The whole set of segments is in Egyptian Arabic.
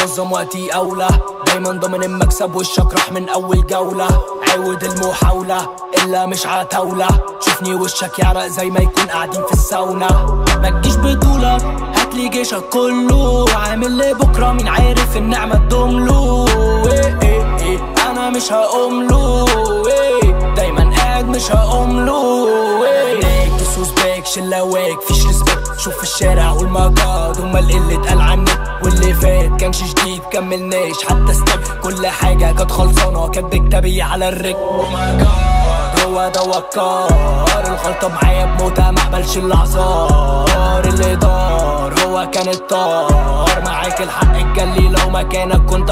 نظم وقتي أولى دايما ضامن المكسب وشك راح من أول جولة عود المحاولة إلا مش عتاولة شوفني وشك يعرق زي ما يكون قاعدين في الساونا ما تجيش بطولك هاتلي جيشك كله عامل لي بكرة مين عارف النعمة تدومله إيه إيه إيه أنا مش هقومله إيه دايما قاعد مش هقومله إيه دسوس باك شلاواك فيش ريسبكت شوف في الشارع قول ما جاد هما اللي اتقال عنك واللي فات كانش جديد كملناش حتى ستيب كل حاجة كانت خلصانة كانت بكتابية على الرك هو ده وكار الغلطة معايا بموتة مقبلش الاعذار اللي دار هو كان الطار معاك الحق الجلي لو مكانك كنت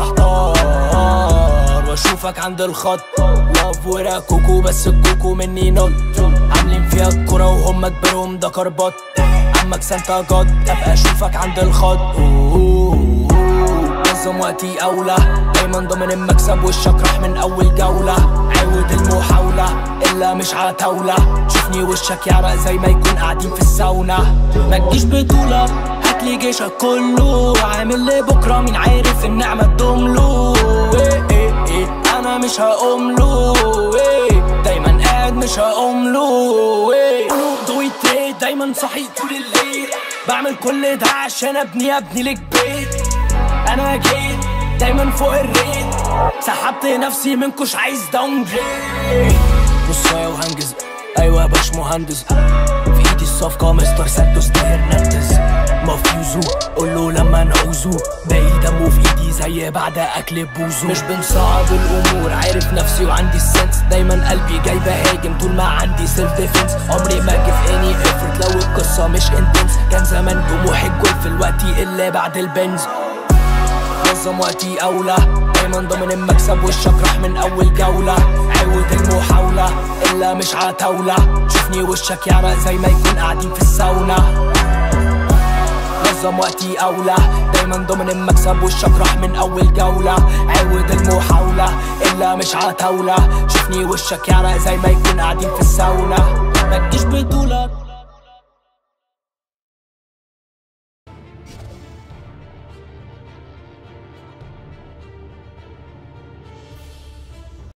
احتار واشوفك عند الخط لاف ورا كوكو بس الكوكو مني نط عاملين فيها الكورة وهم كبرهم ده كربط عمك سانتا جد ابقى اشوفك عند الخط أوه. نظم وقتي اولى دايما ضامن المكسب وشك راح من اول جولة عود المحاولة الا مش عتاولة شوفني وشك يعرق زي ما يكون قاعدين في الساونا ما تجيش بطولة هاتلي جيشك كله عامل لي بكرة مين عارف النعمة تدومله إيه إيه إيه انا مش هقومله إيه دايما قاعد مش هقومله إيه قلوب ضويت ليه دايما صحي طول الليل بعمل كل ده عشان ابني ابني لك بيت انا جيت دايما فوق الريت سحبت نفسي منكوش عايز داون جريد نصاية وهنجز ايوه يا باش مهندس في ايدي الصفقة مستر سانتوس دي هرنانديز مفيوزو قوله لما نعوزه باقي دمه في ايدي زي بعد اكل بوزو مش بنصعب الامور عارف نفسي وعندي السنس دايما قلبي جاي بهاجم طول ما عندي سيلف ديفنس عمري ما جه اني افرت لو القصة مش انتنس كان زمان طموحي الجول في الوقت الا بعد البنز نظم وقتي أولى دايما ضامن المكسب وشك راح من أول جولة عود المحاولة إلا مش عتاولة شوفني وشك يعرق زي ما يكون قاعدين في الساونا نظم وقتي أولى دايما ضامن المكسب وشك راح من أول جولة عود المحاولة إلا مش عتاولة شوفني وشك يعرق زي ما يكون قاعدين في الساونا